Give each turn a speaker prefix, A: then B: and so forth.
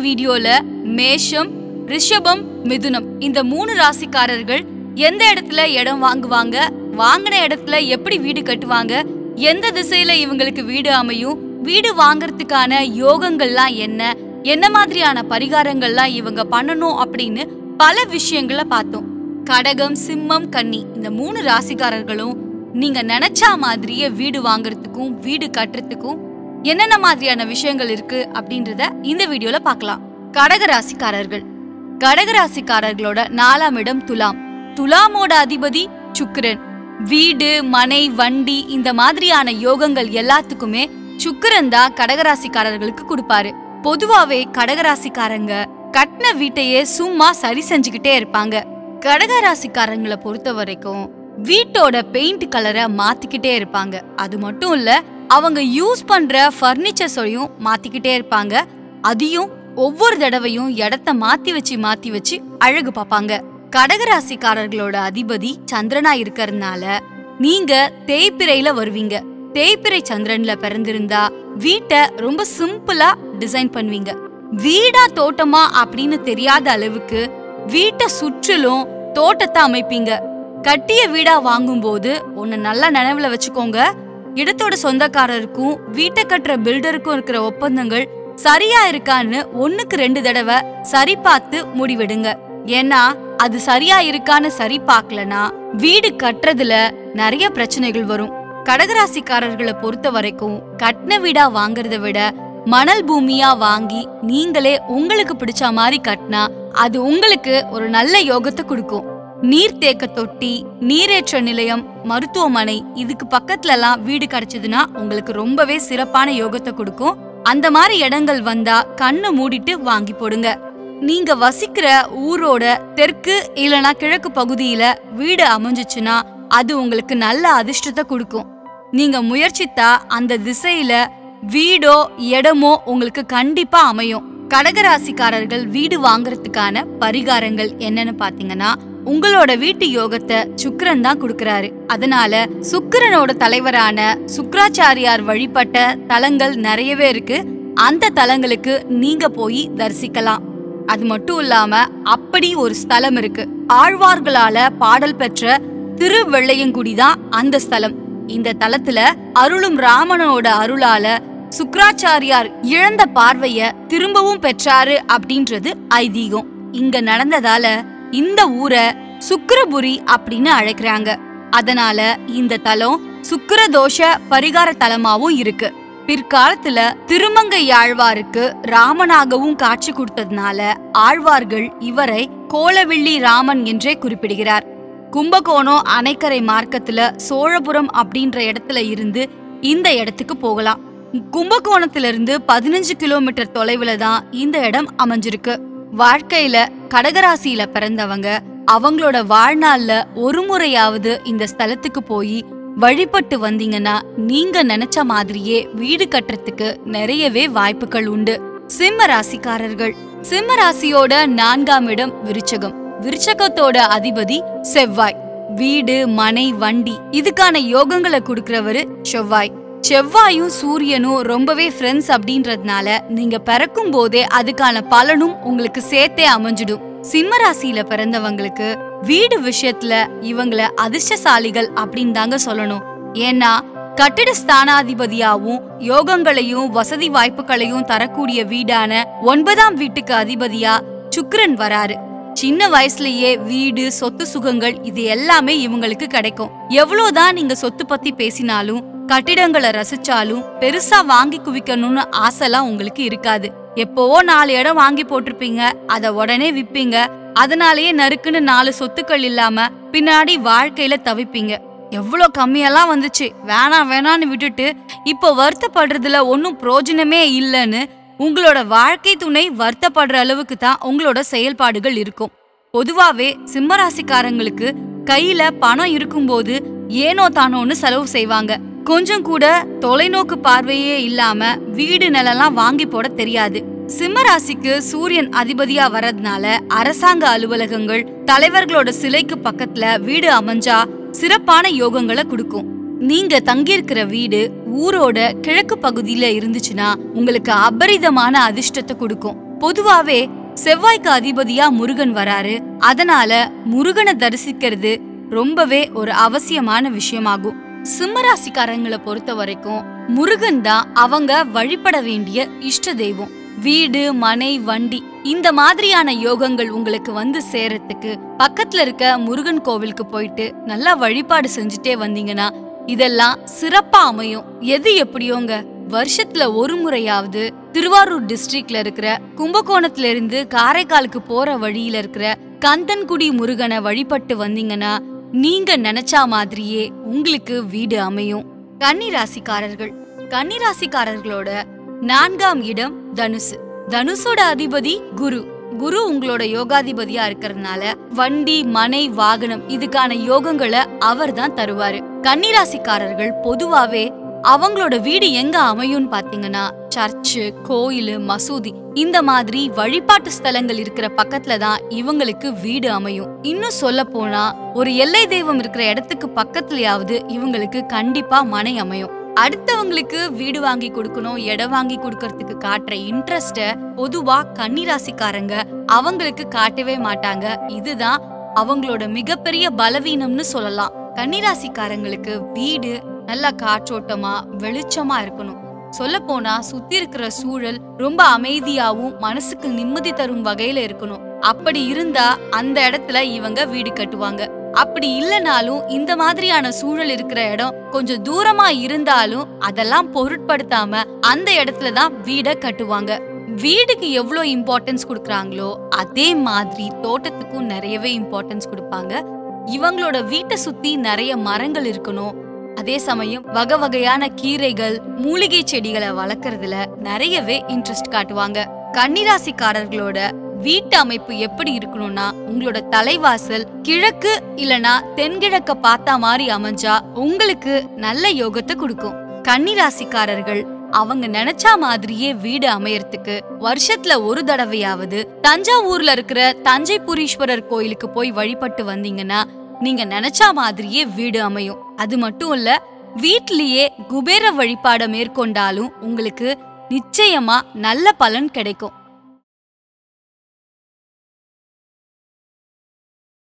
A: வீடியோல மேஷம் ரிஷபம் மிதுனம் இந்த மூணு ராசிக்காரர்கள் எந்த இடத்துல இடம் வாங்குவாங்க வாங்கின இடத்துல எப்படி வீடு கட்டுவாங்க எந்த திசையில இவங்களுக்கு வீடு அமையும் வீடு வாங்குறதுக்கான யோகங்கள்லாம் என்ன என்ன மாதிரியான பரிகாரங்கள்லாம் இவங்க பண்ணணும் அப்படின்னு பல விஷயங்களை பார்த்தோம் கடகம் சிம்மம் கன்னி இந்த மூணு ராசிக்காரர்களும் நீங்க நினைச்ச மாதிரியே வீடு வாங்குறதுக்கும் வீடு கட்டுறதுக்கும் என்னென்ன மாதிரியான விஷயங்கள் இருக்கு அப்படின்றத இந்த வீடியோல பார்க்கலாம் கடக ராசிக்காரர்கள் கடக ராசிக்காரர்களோட நாலாம் இடம் துலாம் துலாமோட அதிபதி சுக்கிரன் வீடு மனை வண்டி இந்த மாதிரியான யோகங்கள் எல்லாத்துக்குமே சுக்கிரன் தான் கடகராசிக்காரர்களுக்கு கொடுப்பாரு பொதுவாவே கடகராசிக்காரங்க கட்டின வீட்டையே சும்மா சரி செஞ்சுக்கிட்டே இருப்பாங்க கடகராசிக்காரங்களை பொறுத்த வரைக்கும் வீட்டோட பெயிண்ட் கலரை மாத்திக்கிட்டே இருப்பாங்க அது மட்டும் இல்ல அவங்க யூஸ் பண்ற ஃபர்னிச்சர்ஸையும் மாத்திக்கிட்டே இருப்பாங்க அதையும் ஒவ்வொரு தடவையும் இடத்த மாத்தி வச்சு மாத்தி வச்சு அழகு பார்ப்பாங்க கடகராசிக்காரர்களோட அதிபதி சந்திரனா இருக்கறதுனால நீங்க தேய்பிரையில வருவீங்க தேய்பிரை சந்திரன்ல பிறந்திருந்தா வீட்டை ரொம்ப சிம்பிளா டிசைன் பண்ணுவீங்க வீடா தோட்டமா அப்படின்னு தெரியாத அளவுக்கு வீட்டை சுற்றிலும் தோட்டத்தை அமைப்பீங்க கட்டிய வீடா வாங்கும்போது ஒன்னு நல்லா நினைவுல வச்சுக்கோங்க இடத்தோட சொந்தக்காரருக்கும் வீட்டை கட்டுற பில்டருக்கும் இருக்கிற ஒப்பந்தங்கள் சரியா இருக்கான்னு ஒண்ணுக்கு ரெண்டு தடவை சரி பார்த்து முடிவெடுங்க ஏன்னா அது சரியா இருக்கான்னு சரி பார்க்கலனா வீடு கட்டுறதுல நிறைய பிரச்சனைகள் வரும் கடகராசிக்காரர்களை பொறுத்த வரைக்கும் கட்டின வீடா வாங்குறத விட மணல் பூமியா வாங்கி நீங்களே உங்களுக்கு பிடிச்ச மாதிரி கட்டினா அது உங்களுக்கு ஒரு நல்ல யோகத்தை கொடுக்கும் நீர்த்தேக்க தொட்டி நீரேற்ற நிலையம் மருத்துவமனை இதுக்கு பக்கத்துல எல்லாம் வீடு கிடைச்சதுன்னா உங்களுக்கு ரொம்பவே சிறப்பான யோகத்தை கொடுக்கும் அந்த மாதிரி இடங்கள் வந்தா கண்ணு மூடிட்டு வாங்கி போடுங்க நீங்க வசிக்கிற ஊரோட தெற்கு இல்லனா கிழக்கு பகுதியில வீடு அமைஞ்சுச்சுன்னா அது உங்களுக்கு நல்ல அதிர்ஷ்டத்தை கொடுக்கும் நீங்க முயற்சித்தா அந்த திசையில வீடோ இடமோ உங்களுக்கு கண்டிப்பா அமையும் கடகராசிக்காரர்கள் வீடு வாங்குறதுக்கான பரிகாரங்கள் என்னன்னு பாத்தீங்கன்னா உங்களோட வீட்டு யோகத்தை சுக்கிரன் தான் கொடுக்கறாரு அதனால சுக்கிரனோட தலைவரான சுக்ராச்சாரியார் வழிபட்ட தலங்கள் நிறையவே இருக்கு அந்த தலங்களுக்கு நீங்க போய் தரிசிக்கலாம் அது மட்டும் இல்லாம அப்படி ஒரு ஸ்தலம் இருக்கு ஆழ்வார்களால பாடல் பெற்ற திருவெள்ளையங்குடி தான் அந்த ஸ்தலம் இந்த தலத்துல அருளும் ராமனோட அருளால சுக்ராச்சாரியார் இழந்த பார்வைய திரும்பவும் பெற்றாரு அப்படின்றது ஐதீகம் இங்க நடந்ததால இந்த ஊரை சுக்கிரபுரி அப்படின்னு அழைக்கிறாங்க அதனால இந்த தலம் சுக்கிரதோஷ பரிகார தலமாவும் இருக்கு பிற்காலத்துல திருமங்கை ஆழ்வாருக்கு ராமனாகவும் காட்சி கொடுத்ததுனால ஆழ்வார்கள் இவரை கோலவில்லி ராமன் என்றே குறிப்பிடுகிறார் கும்பகோணம் அணைக்கரை மார்க்கத்துல சோழபுரம் அப்படின்ற இடத்துல இருந்து இந்த இடத்துக்கு போகலாம் கும்பகோணத்திலிருந்து பதினஞ்சு கிலோமீட்டர் தொலைவுல தான் இந்த இடம் அமைஞ்சிருக்கு வாழ்க்கையில கடகராசியில பிறந்தவங்க அவங்களோட வாழ்நாள்ல ஒரு முறையாவது இந்த ஸ்தலத்துக்கு போய் வழிபட்டு வந்தீங்கன்னா நீங்க நினைச்ச மாதிரியே வீடு கட்டுறதுக்கு நிறையவே வாய்ப்புகள் உண்டு சிம்ம ராசிக்காரர்கள் சிம்ம ராசியோட நான்காம் இடம் விருச்சகம் விருச்சகத்தோட அதிபதி செவ்வாய் வீடு மனை வண்டி இதுக்கான யோகங்களை கொடுக்கறவரு செவ்வாய் செவ்வாயும் சூரியனும் ரொம்பவே ஃப்ரெண்ட்ஸ் அப்படின்றதுனால நீங்க பிறக்கும் போதே அதுக்கான பலனும் உங்களுக்கு சேர்த்தே அமைஞ்சிடும் சிம்ம ராசியில பிறந்தவங்களுக்கு வீடு விஷயத்துல இவங்கள அதிர்ஷ்டசாலிகள் அப்படின்னு தாங்க சொல்லணும் ஏன்னா கட்டிட ஸ்தானாதிபதியாவும் யோகங்களையும் வசதி வாய்ப்புகளையும் தரக்கூடிய வீடான ஒன்பதாம் வீட்டுக்கு அதிபதியா சுக்கிரன் வராரு சின்ன வயசுலயே வீடு சொத்து சுகங்கள் இது எல்லாமே இவங்களுக்கு கிடைக்கும் எவ்வளவுதான் நீங்க சொத்து பத்தி பேசினாலும் கட்டிடங்களை ரசிச்சாலும் பெருசா வாங்கி குவிக்கணும்னு ஆசைலாம் உங்களுக்கு இருக்காது எப்போவோ நாலு இடம் வாங்கி போட்டிருப்பீங்க அத உடனே விப்பீங்க அதனாலேயே நறுக்குன்னு நாலு சொத்துக்கள் இல்லாம பின்னாடி வாழ்க்கையில தவிப்பீங்க எவ்வளோ கம்மியெல்லாம் வந்துச்சு வேணாம் வேணான்னு விட்டுட்டு இப்போ வருத்தப்படுறதுல ஒன்றும் பிரயோஜனமே இல்லைன்னு உங்களோட வாழ்க்கை துணை வருத்தப்படுற அளவுக்கு தான் உங்களோட செயல்பாடுகள் இருக்கும் பொதுவாவே சிம்மராசிக்காரங்களுக்கு கையில பணம் இருக்கும்போது ஏனோ தானோன்னு செலவு செய்வாங்க கொஞ்சம் கூட தொலைநோக்கு பார்வையே இல்லாம வீடு நிலம்லாம் வாங்கி போட தெரியாது சிம்மராசிக்கு சூரியன் அதிபதியா வர்றதுனால அரசாங்க அலுவலகங்கள் தலைவர்களோட சிலைக்கு பக்கத்துல வீடு அமைஞ்சா சிறப்பான யோகங்களை கொடுக்கும் நீங்க தங்கியிருக்கிற வீடு ஊரோட கிழக்கு பகுதியில இருந்துச்சுன்னா உங்களுக்கு அபரிதமான அதிர்ஷ்டத்தை கொடுக்கும் பொதுவாவே செவ்வாய்க்கு அதிபதியா முருகன் வராரு அதனால முருகனை தரிசிக்கிறது ரொம்பவே ஒரு அவசியமான விஷயமாகும் சிம்மராசிக்காரங்களை பொறுத்த வரைக்கும் முருகன் தான் அவங்க வழிபட வேண்டிய இஷ்ட தெய்வம் வீடு மனை வண்டி இந்த மாதிரியான யோகங்கள் உங்களுக்கு வந்து சேரத்துக்கு பக்கத்துல இருக்க முருகன் கோவிலுக்கு போயிட்டு நல்லா வழிபாடு செஞ்சுட்டே வந்தீங்கன்னா இதெல்லாம் சிறப்பா அமையும் எது எப்படியோங்க வருஷத்துல ஒரு முறையாவது திருவாரூர் டிஸ்ட்ரிக்ட்ல இருக்கிற கும்பகோணத்துல இருந்து காரைக்காலுக்கு போற வழியில இருக்கிற கந்தன்குடி முருகனை வழிபட்டு வந்தீங்கன்னா நீங்க நினைச்சா மாதிரியே உங்களுக்கு வீடு அமையும் கன்னிராசிக்காரர்கள் கன்னிராசிக்காரர்களோட நான்காம் இடம் தனுசு தனுசோட அதிபதி குரு குரு உங்களோட யோகாதிபதியா இருக்கிறதுனால வண்டி மனை வாகனம் இதுக்கான யோகங்களை அவர் தான் தருவாரு கன்னிராசிக்காரர்கள் பொதுவாவே அவங்களோட வீடு எங்க அமையும்னு பாத்தீங்கன்னா சர்ச்சு கோயிலு மசூதி இந்த மாதிரி வழிபாட்டு ஸ்தலங்கள் இருக்கிற பக்கத்துல தான் இவங்களுக்கு வீடு அமையும் இன்னும் சொல்ல போனா ஒரு எல்லை தெய்வம் இருக்கிற இடத்துக்கு பக்கத்துலயாவது இவங்களுக்கு கண்டிப்பா மனை அமையும் அடுத்தவங்களுக்கு வீடு வாங்கி கொடுக்கணும் இடம் வாங்கி கொடுக்கறதுக்கு காட்டுற இன்ட்ரெஸ்ட பொதுவா கன்னிராசிக்காரங்க அவங்களுக்கு காட்டவே மாட்டாங்க இதுதான் அவங்களோட மிகப்பெரிய பலவீனம்னு சொல்லலாம் கன்னிராசிக்காரங்களுக்கு வீடு நல்லா காற்றோட்டமா வெளிச்சமா இருக்கணும் சொல்ல போனா சுத்தி இருக்கிற சூழல் ரொம்ப அமைதியாவும் மனசுக்கு நிம்மதி தரும் வகையில இருக்கணும் அப்படி இருந்தா அந்த இடத்துல இவங்க வீடு கட்டுவாங்க அப்படி இல்லனாலும் இந்த மாதிரியான சூழல் இருக்கிற இடம் கொஞ்சம் தூரமா இருந்தாலும் அதெல்லாம் பொருட்படுத்தாம அந்த இடத்துல தான் வீட கட்டுவாங்க வீடுக்கு எவ்வளோ இம்பார்ட்டன்ஸ் கொடுக்குறாங்களோ அதே மாதிரி தோட்டத்துக்கும் நிறையவே இம்பார்ட்டன்ஸ் கொடுப்பாங்க இவங்களோட வீட்டை சுத்தி நிறைய மரங்கள் இருக்கணும் அதே சமயம் வகை வகையான கீரைகள் மூலிகை செடிகளை வளர்க்கறதுல நிறையவே இன்ட்ரெஸ்ட் காட்டுவாங்க கன்னிராசிக்காரர்களோட வீட்டு அமைப்பு எப்படி இருக்கணும்னா உங்களோட தலைவாசல் கிழக்கு இல்லனா தென்கிழக்க பார்த்தா மாதிரி அமைஞ்சா உங்களுக்கு நல்ல யோகத்தை கொடுக்கும் கன்னிராசிக்காரர்கள் அவங்க நினைச்சா மாதிரியே வீடு அமையறதுக்கு வருஷத்துல ஒரு தடவையாவது தஞ்சாவூர்ல இருக்கிற தஞ்சைபுரீஸ்வரர் கோயிலுக்கு போய் வழிபட்டு வந்தீங்கன்னா நீங்க நினைச்சா மாதிரியே வீடு அமையும் அது மட்டும் இல்ல வீட்லயே குபேர வழிபாட மேற்கொண்டாலும் உங்களுக்கு நிச்சயமா நல்ல பலன் கிடைக்கும்